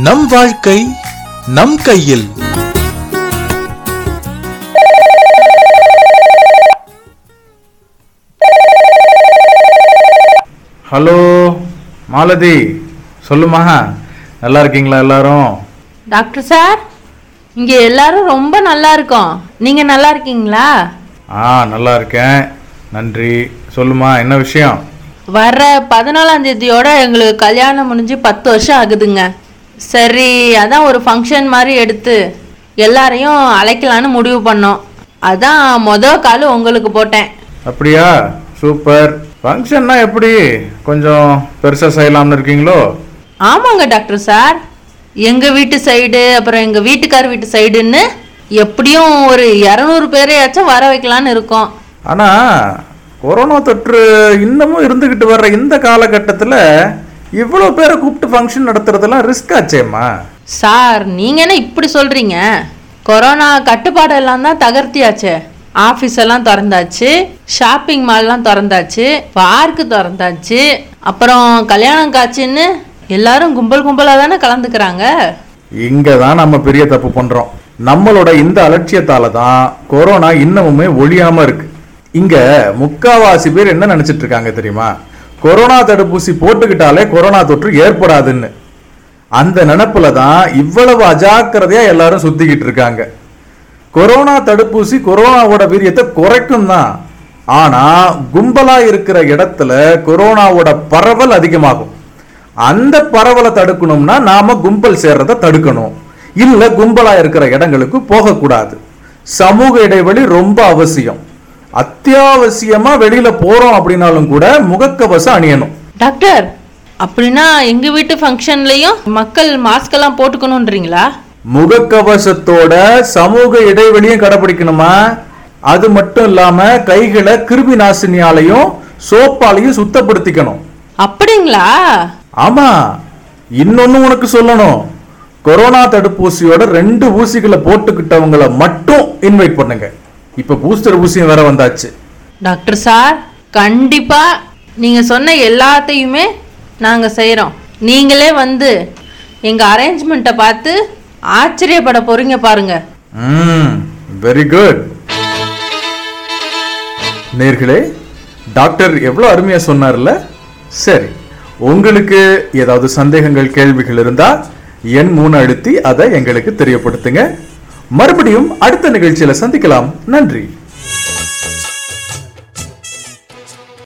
நம் வாழ்க்கை நம் கையில் ஹலோ மாலதி சொல்லுமா நல்லா இருக்கீங்களா எல்லாரும் டாக்டர் சார் இங்க எல்லாரும் ரொம்ப நல்லா இருக்கோம் நீங்க நல்லா இருக்கீங்களா ஆ நல்லா இருக்கேன் நன்றி சொல்லுமா என்ன விஷயம் வர்ற பதினாலாம் தேதியோட எங்களுக்கு கல்யாணம் முடிஞ்சு பத்து வருஷம் ஆகுதுங்க சரி அதான் ஒரு ஃபங்க்ஷன் மாதிரி எடுத்து எல்லாரையும் அழைக்கலான்னு முடிவு பண்ணோம் அதான் மொதல் கால் உங்களுக்கு போட்டேன் அப்படியா சூப்பர் ஃபங்க்ஷன்னா எப்படி கொஞ்சம் பெருசாக செய்யலாம்னு இருக்கீங்களோ ஆமாங்க டாக்டர் சார் எங்க வீட்டு சைடு அப்புறம் எங்க வீட்டுக்கார் வீட்டு சைடுன்னு எப்படியும் ஒரு இரநூறு பேரையாச்சும் வர வைக்கலான்னு இருக்கோம் ஆனால் கொரோனா தொற்று இன்னமும் இருந்துக்கிட்டு வர்ற இந்த காலகட்டத்தில் இவ்வளோ பேரை கூப்பிட்டு ஃபங்க்ஷன் நடத்துறதெல்லாம் ரிஸ்க் ஆச்சேம்மா சார் நீங்க என்ன இப்படி சொல்றீங்க கொரோனா கட்டுப்பாடு எல்லாம் தான் தகர்த்தியாச்சே ஆஃபீஸ் எல்லாம் திறந்தாச்சு ஷாப்பிங் மால்லாம் திறந்தாச்சு பார்க்கு திறந்தாச்சு அப்புறம் கல்யாணம் காட்சின்னு எல்லாரும் கும்பல் கும்பலாக தானே கலந்துக்கிறாங்க இங்கே தான் நம்ம பெரிய தப்பு பண்ணுறோம் நம்மளோட இந்த அலட்சியத்தால தான் கொரோனா இன்னமுமே ஒழியாம இருக்கு இங்க முக்காவாசி பேர் என்ன நினைச்சிட்டு இருக்காங்க தெரியுமா கொரோனா தடுப்பூசி போட்டுக்கிட்டாலே கொரோனா தொற்று ஏற்படாதுன்னு அந்த நினப்புல தான் இவ்வளவு அஜாக்கிரதையா எல்லாரும் சுத்திக்கிட்டு இருக்காங்க கொரோனா தடுப்பூசி கொரோனாவோட வீரியத்தை குறைக்கும் தான் ஆனா கும்பலா இருக்கிற இடத்துல கொரோனாவோட பரவல் அதிகமாகும் அந்த பரவலை தடுக்கணும்னா நாம கும்பல் சேர்றதை தடுக்கணும் இல்ல கும்பலா இருக்கிற இடங்களுக்கு போகக்கூடாது சமூக இடைவெளி ரொம்ப அவசியம் அத்தியாவசியமா வெளியில போறோம் அப்படின்னாலும் கூட முகக்கவசம் அணியணும் டாக்டர் அப்படின்னா எங்க வீட்டு ஃபங்க்ஷன்லயும் மக்கள் மாஸ்க் எல்லாம் போட்டுக்கணுன்றீங்களா முகக்கவசத்தோட சமூக இடைவெளியும் கடைபிடிக்கணுமா அது மட்டும் இல்லாம கைகளை கிருமி நாசினியாலையும் சோப்பாலையும் சுத்தப்படுத்திக்கணும் அப்படிங்களா ஆமா இன்னொன்னு உனக்கு சொல்லணும் கொரோனா தடுப்பூசியோட ரெண்டு ஊசிகளை போட்டுக்கிட்டவங்கள மட்டும் இன்வைட் பண்ணுங்க இப்ப பூஸ்டர் ஊசியும் வேற வந்தாச்சு டாக்டர் சார் கண்டிப்பா நீங்க சொன்ன எல்லாத்தையுமே நாங்க செய்றோம் நீங்களே வந்து எங்க அரேஞ்ச்மெண்ட்டை பார்த்து ஆச்சரியப்பட போறீங்க பாருங்க ம் வெரி குட் நேர்களே டாக்டர் எவ்வளோ அருமையா சொன்னார்ல சரி உங்களுக்கு ஏதாவது சந்தேகங்கள் கேள்விகள் இருந்தா எண் மூணு அழுத்தி அதை எங்களுக்கு தெரியப்படுத்துங்க மறுபடியும் அடுத்த நிகழ்ச்சியில சந்திக்கலாம் நன்றி